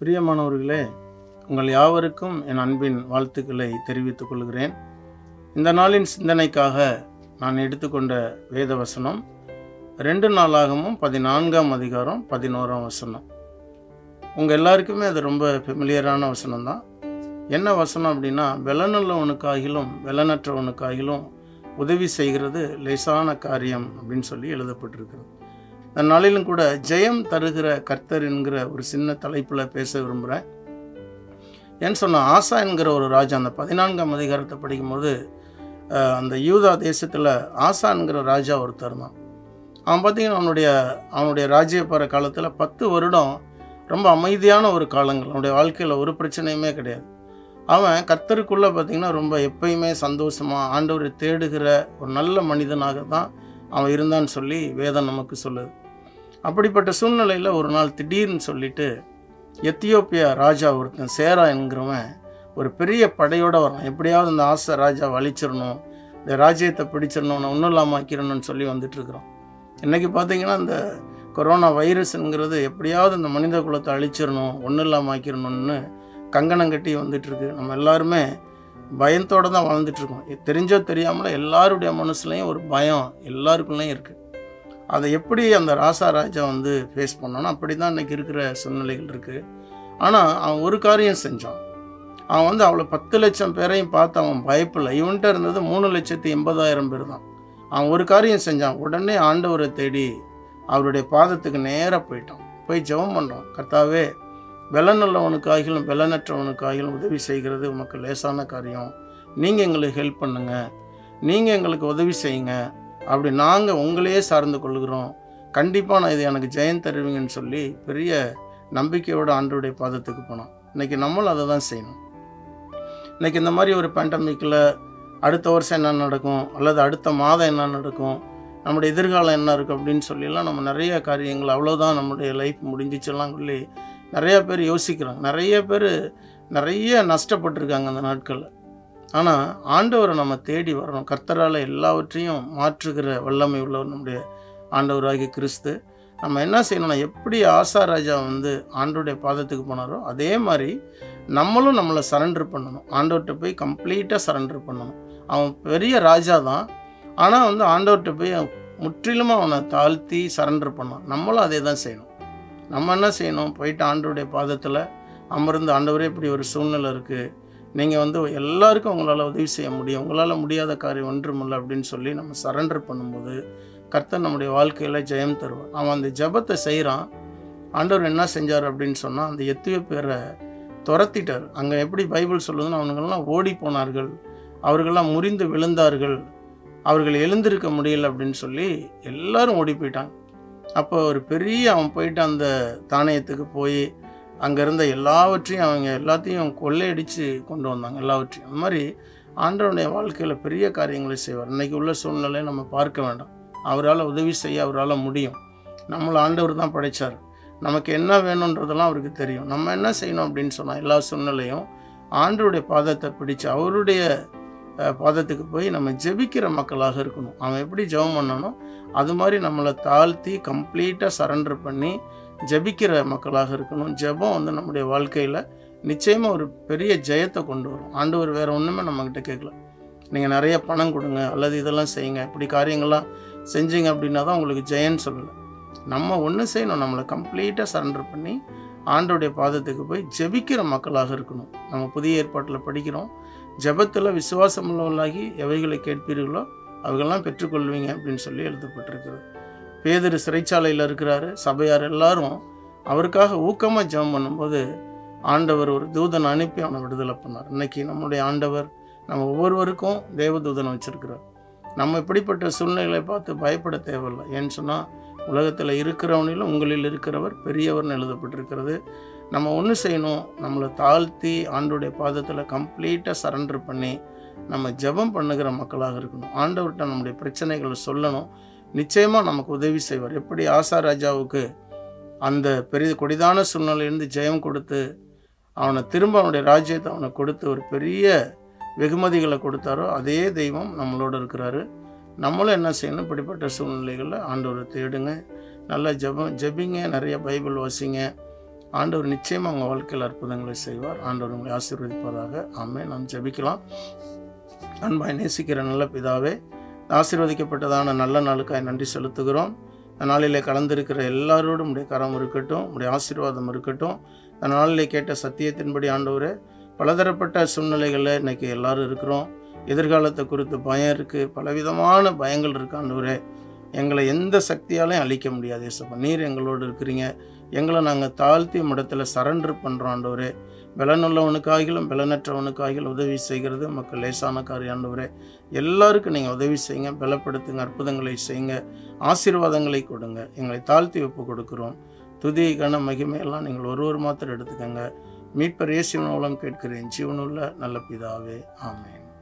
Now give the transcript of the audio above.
பிரியமானவர்களே உங்கள் யாவருக்கும் என் அன்பின் வாழ்த்துக்களை தெரிவித்துக் கொள்கிறேன் இந்த நாளின் சிந்தனைக்காக நான் எடுத்துக்கொண்ட வேத வசனம் ரெண்டு நாளாகவும் பதினான்காம் அதிகாரம் பதினோராம் வசனம் உங்கள் எல்லாருக்குமே அது ரொம்ப ஃபெமிலியரான வசனம் தான் என்ன வசனம் அப்படின்னா வெலனுள்ளவனுக்காகிலும் வெலனற்றவனுக்காகிலும் உதவி செய்கிறது லேசான காரியம் அப்படின்னு சொல்லி எழுதப்பட்டிருக்கிறது இந்த நாளிலும் கூட ஜெயம் தருகிற கர்த்தர் என்கிற ஒரு சின்ன தலைப்பில் பேச விரும்புகிறேன் ஏன்னு சொன்னால் ஆசா என்கிற ஒரு ராஜா அந்த பதினான்காம் அதிகாரத்தை படிக்கும்போது அஹ், அந்த யூதா தேசத்தில் ஆசா என்கிற ராஜா ஒருத்தர் தான் அவன் பார்த்தீங்கன்னா அவனுடைய அவனுடைய ராஜ்யபார காலத்தில் பத்து வருடம் ரொம்ப அமைதியான ஒரு காலங்கள் அவனுடைய வாழ்க்கையில் ஒரு பிரச்சனையுமே கிடையாது அவன் கர்த்தருக்குள்ளே பார்த்தீங்கன்னா ரொம்ப எப்பயுமே சந்தோஷமாக ஆண்டவரை தேடுகிற ஒரு நல்ல மனிதனாக தான் அவன் இருந்தான்னு சொல்லி வேதம் நமக்கு சொல்லுது அப்படிப்பட்ட சூழ்நிலையில் ஒரு நாள் திடீர்னு சொல்லிட்டு எத்தியோப்பியா ராஜா ஒருத்தன் சேரா என்கிறவன் ஒரு பெரிய படையோடு வரான் எப்படியாவது இந்த ஆசை ராஜா வலிச்சிடணும் இந்த ராஜ்யத்தை பிடிச்சிடணும் ஒன்றும் இல்லாமல் ஆக்கிடணும்னு சொல்லி வந்துட்டு இருக்கிறோம் இன்றைக்கி பார்த்தீங்கன்னா இந்த கொரோனா வைரஸ்ங்கிறது எப்படியாவது இந்த மனித குலத்தை அழிச்சிடணும் ஒன்றும் இல்லாமல் ஆக்கிடணும்னு கங்கணம் கட்டி வந்துட்டுருக்கு நம்ம எல்லாருமே பயத்தோடு தான் வாழ்ந்துட்டுருக்கோம் தெரிஞ்சோ தெரியாமல எல்லாருடைய மனசுலையும் ஒரு பயம் எல்லாருக்குள்ளேயும் இருக்குது அதை எப்படி அந்த ராசா ராஜா வந்து ஃபேஸ் பண்ணானோ அப்படி தான் இன்றைக்கி இருக்கிற சூழ்நிலைகள் இருக்குது ஆனால் அவன் ஒரு காரியம் செஞ்சான் அவன் வந்து அவ்வளோ பத்து லட்சம் பேரையும் பார்த்து அவன் பயப்பில்லை இவன்கிட்ட இருந்தது மூணு லட்சத்தி எண்பதாயிரம் பேர் தான் அவன் ஒரு காரியம் செஞ்சான் உடனே ஆண்டவரை தேடி அவருடைய பாதத்துக்கு நேராக போயிட்டான் போய் ஜெபம் பண்ணுறான் கர்த்தாவே வெலனுள்ளவனுக்காகிலும் வெலனற்றவனுக்காகிலும் உதவி செய்கிறது உமக்கு லேசான காரியம் நீங்கள் எங்களுக்கு ஹெல்ப் பண்ணுங்கள் நீங்கள் எங்களுக்கு உதவி செய்யுங்க அப்படி நாங்கள் உங்களையே சார்ந்து கொள்கிறோம் கண்டிப்பாக நான் இது எனக்கு ஜெயம் தருவீங்கன்னு சொல்லி பெரிய நம்பிக்கையோட ஆண்டவருடைய பாதத்துக்கு போனோம் இன்றைக்கி நம்மளும் அதை தான் செய்யணும் இன்றைக்கி இந்த மாதிரி ஒரு பேண்டமிக்கில் அடுத்த வருஷம் என்ன நடக்கும் அல்லது அடுத்த மாதம் என்ன நடக்கும் நம்முடைய எதிர்காலம் என்ன இருக்கும் அப்படின்னு சொல்லிலாம் நம்ம நிறைய காரியங்கள் அவ்வளோதான் நம்முடைய லைஃப் முடிஞ்சிச்செல்லாம் சொல்லி நிறைய பேர் யோசிக்கிறாங்க நிறைய பேர் நிறைய நஷ்டப்பட்டிருக்காங்க அந்த நாட்களில் ஆனால் ஆண்டவரை நம்ம தேடி வரணும் கர்த்தரால் எல்லாவற்றையும் மாற்றுகிற வல்லமை உள்ளவர் நம்முடைய ஆண்டவராகிய கிறிஸ்து நம்ம என்ன செய்யணும்னா எப்படி ஆசா ராஜா வந்து ஆண்டவருடைய பாதத்துக்கு போனாரோ அதே மாதிரி நம்மளும் நம்மளை சரண்டர் பண்ணணும் ஆண்டவர்கிட்ட போய் கம்ப்ளீட்டாக சரண்டர் பண்ணணும் அவன் பெரிய ராஜா தான் ஆனால் வந்து ஆண்டவர்கிட்ட போய் முற்றிலுமாக அவனை தாழ்த்தி சரண்டர் பண்ணான் நம்மளும் அதே தான் செய்யணும் நம்ம என்ன செய்யணும் போயிட்டு ஆண்டவருடைய பாதத்தில் அமர்ந்து ஆண்டவரே இப்படி ஒரு சூழ்நிலை இருக்குது நீங்கள் வந்து எல்லாருக்கும் உங்களால் உதவி செய்ய முடியும் உங்களால் முடியாத காரியம் ஒன்றுமில்லை அப்படின்னு சொல்லி நம்ம சரண்டர் பண்ணும்போது கர்த்தர் நம்முடைய வாழ்க்கையில் ஜெயம் தருவார் அவன் அந்த ஜெபத்தை செய்கிறான் ஆண்டவர் என்ன செஞ்சார் அப்படின்னு சொன்னால் அந்த எத்துவ பேரை துரத்திட்டார் அங்கே எப்படி பைபிள் சொல்லுதுன்னு அவனுங்கெல்லாம் ஓடி போனார்கள் அவர்களெல்லாம் முறிந்து விழுந்தார்கள் அவர்கள் எழுந்திருக்க முடியல அப்படின்னு சொல்லி எல்லாரும் ஓடி போயிட்டாங்க அப்போ ஒரு பெரிய அவன் போயிட்டு அந்த தானியத்துக்கு போய் அங்கே இருந்த எல்லாவற்றையும் அவங்க எல்லாத்தையும் கொள்ளையடித்து கொண்டு வந்தாங்க எல்லாவற்றையும் அந்த மாதிரி ஆண்டவனுடைய வாழ்க்கையில் பெரிய காரியங்களை செய்வார் இன்றைக்கி உள்ள சூழ்நிலையை நம்ம பார்க்க வேண்டாம் அவரால் உதவி செய்ய அவரால் முடியும் நம்மளை ஆண்டவர் தான் படைச்சார் நமக்கு என்ன வேணுன்றதெல்லாம் அவருக்கு தெரியும் நம்ம என்ன செய்யணும் அப்படின்னு சொன்னால் எல்லா சூழ்நிலையும் ஆண்டவருடைய பாதத்தை பிடிச்சு அவருடைய அஹ், பாதத்துக்கு போய் நம்ம ஜெபிக்கிற மக்களாக இருக்கணும் அவன் எப்படி ஜெபம் பண்ணனோ அது மாதிரி நம்மளை தாழ்த்தி கம்ப்ளீட்டாக சரண்டர் பண்ணி ஜெபிக்கிற மக்களாக இருக்கணும் ஜெபம் வந்து நம்முடைய வாழ்க்கையில் நிச்சயமாக ஒரு பெரிய ஜெயத்தை கொண்டு வரும் ஆண்டவர் வேறு ஒன்றுமே நம்மக்கிட்ட கேட்கல நீங்கள் நிறைய பணம் கொடுங்க அல்லது இதெல்லாம் செய்யுங்க இப்படி காரியங்கள்லாம் செஞ்சீங்க அப்படின்னா தான் உங்களுக்கு ஜெயன்னு சொல்லலை நம்ம ஒன்று செய்யணும் நம்மளை கம்ப்ளீட்டாக சரண்டர் பண்ணி ஆண்டோடைய பாதத்துக்கு போய் ஜெபிக்கிற மக்களாக இருக்கணும் நம்ம புதிய ஏற்பாட்டில் படிக்கிறோம் ஜெபத்தில் விசுவாசம் உள்ளவர்களாகி எவைகளை கேட்பீர்களோ அவைகள்லாம் பெற்றுக்கொள்வீங்க அப்படின்னு சொல்லி எழுதப்பட்டிருக்கிறது பேதர் சிறைச்சாலையில் இருக்கிறாரு சபையார் எல்லாரும் அவருக்காக ஊக்கமாக ஜெபம் பண்ணும்போது ஆண்டவர் ஒரு தூதனை அனுப்பி அவனை விடுதலை பண்ணார் இன்னைக்கு நம்முடைய ஆண்டவர் நம்ம ஒவ்வொருவருக்கும் தேவதூதனை வச்சிருக்கிறார் நம்ம இப்படிப்பட்ட சூழ்நிலைகளை பார்த்து பயப்பட தேவையில்லை ஏன்னு சொன்னால் உலகத்தில் இருக்கிறவனிலும் உங்களில் இருக்கிறவர் பெரியவர்னு எழுதப்பட்டிருக்கிறது நம்ம ஒன்று செய்யணும் நம்மளை தாழ்த்தி ஆண்டோடைய பாதத்தில் கம்ப்ளீட்டாக சரண்டர் பண்ணி நம்ம ஜெபம் பண்ணுகிற மக்களாக இருக்கணும் ஆண்டவர்கிட்ட நம்முடைய பிரச்சனைகளை சொல்லணும் நிச்சயமாக நமக்கு உதவி செய்வார் எப்படி ஆசா ராஜாவுக்கு அந்த பெரிய கொடிதான சூழ்நிலையிலிருந்து ஜெயம் கொடுத்து அவனை திரும்ப அவனுடைய ராஜ்யத்தை அவனுக்கு கொடுத்து ஒரு பெரிய வெகுமதிகளை கொடுத்தாரோ அதே தெய்வம் நம்மளோட இருக்கிறாரு நம்மளும் என்ன செய்யணும் இப்படிப்பட்ட சூழ்நிலைகளில் ஆண்டவரை தேடுங்க நல்லா ஜெபம் ஜெபிங்க நிறைய பைபிள் வாசிங்க ஆண்டவர் நிச்சயமாக உங்கள் வாழ்க்கையில் அற்புதங்களை செய்வார் ஆண்டவர் உங்களை ஆசீர்வதிப்பதாக ஆமே நாம் ஜெபிக்கலாம் அன்பாய் நேசிக்கிற நல்ல பிதாவே ஆசீர்வதிக்கப்பட்டதான நல்ல நாளுக்காய் நன்றி செலுத்துகிறோம் இந்த நாளிலே கலந்திருக்கிற எல்லாரோடும் உடைய கரம் இருக்கட்டும் உடைய ஆசீர்வாதம் இருக்கட்டும் இந்த நாளிலே கேட்ட சத்தியத்தின்படி ஆண்டவரே பலதரப்பட்ட சூழ்நிலைகளில் இன்னைக்கு எல்லாரும் இருக்கிறோம் எதிர்காலத்தை குறித்து பயம் இருக்குது பலவிதமான பயங்கள் இருக்கு ஆண்டவரே எங்களை எந்த சக்தியாலையும் அழிக்க முடியாது ஏசப்பா நீர் எங்களோடு இருக்கிறீங்க எங்களை நாங்கள் தாழ்த்தி இடத்துல சரண்டர் பண்ணுறோம் ஆண்டவரே பலனுள்ளவனுக்காகிலும் பலனற்றவனுக்காகிலும் உதவி செய்கிறது மக்கள் லேசான காரியம் ஆண்டவரே எல்லாருக்கும் நீங்கள் உதவி செய்யுங்க பலப்படுத்துங்க அற்புதங்களை செய்யுங்க ஆசீர்வாதங்களை கொடுங்க எங்களை தாழ்த்தி ஒப்பு கொடுக்குறோம் துதி கன மகிமையெல்லாம் நீங்கள் ஒரு ஒரு மாத்திரம் எடுத்துக்கங்க மீட்பர் இயேசுவின் மூலம் கேட்கிறேன் ஜீவனுள்ள நல்ல பிதாவே ஆமென்